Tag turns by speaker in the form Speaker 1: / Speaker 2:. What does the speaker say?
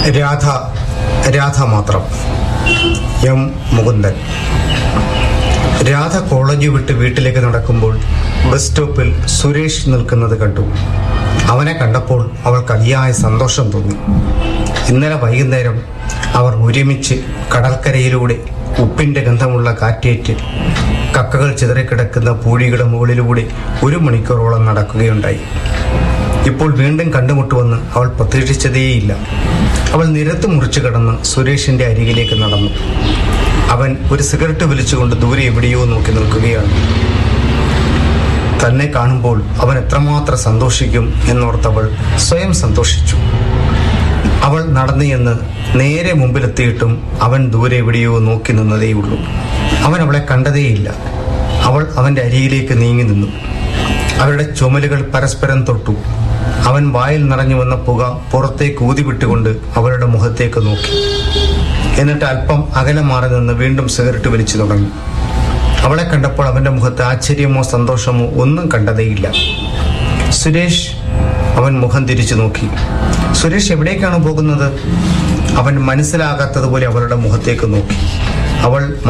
Speaker 1: രാധ രാധ മാത്രം M Mukundan Radha college വിട്ട് വീട്ടിലേക്ക് നടക്കുമ്പോൾ ബസ് സ്റ്റോപ്പിൽ സുരേഷ് നിൽക്കുന്നത് കണ്ടു അവനെ കണ്ടപ്പോൾ അവൾക്ക് അതിയായ സന്തോഷം തോന്നി ഇന്നലെ വൈകുന്നേരം അവർ ഒരുമിച്ച് കടൽക്കരയിലൂടെ ഉപ്പിന്റെ ഗന്ധമുള്ള കാറ്റേറ്റ് കക്കകൾ ചിതറിക്കിടക്കുന്ന പൂഴിയുടെ മുകളിലൂടെ ഒരു മണിക്കൂറോളം നടക്കുകയുണ്ടായി ഇപ്പോൾ വീണ്ടും കണ്ടുമുട്ടുമെന്ന് അവൾ പ്രതീക്ഷിച്ചതേയില്ല അവൾ നിരത്ത് മുറിച്ചു കടന്ന് സുരേഷിന്റെ അരികിലേക്ക് നടന്നു അവൻ ഒരു സിഗരറ്റ് വലിച്ചുകൊണ്ട് ദൂരെ എവിടെയോ നോക്കി നിൽക്കുകയാണ് തന്നെ കാണുമ്പോൾ അവൻ എത്രമാത്രം സന്തോഷിക്കും എന്നോർത്തവൾ സ്വയം സന്തോഷിച്ചു അവൾ നടന്നു എന്ന് നേരെ മുമ്പിലെത്തിയിട്ടും അവൻ ദൂരെ എവിടെയോ നോക്കി നിന്നതേയുള്ളൂ അവൻ അവളെ കണ്ടതേയില്ല അവൾ അവന്റെ അരികിലേക്ക് നീങ്ങി നിന്നു അവരുടെ ചുമലുകൾ പരസ്പരം തൊട്ടു അവൻ വായിൽ നിറഞ്ഞു വന്ന പുക പുറത്തേക്ക് ഊതിവിട്ടുകൊണ്ട് അവളുടെ മുഖത്തേക്ക് നോക്കി എന്നിട്ട് അല്പം അകലെ മാറി നിന്ന് വീണ്ടും സിഗരറ്റ് വലിച്ചു തുടങ്ങി അവളെ കണ്ടപ്പോൾ അവന്റെ മുഖത്ത് ആശ്ചര്യമോ സന്തോഷമോ ഒന്നും കണ്ടതേയില്ല സുരേഷ് അവൻ മുഖം തിരിച്ചു നോക്കി സുരേഷ് എവിടേക്കാണ് പോകുന്നത് അവൻ മനസ്സിലാകാത്തതുപോലെ അവളുടെ മുഖത്തേക്ക് നോക്കി അവൾ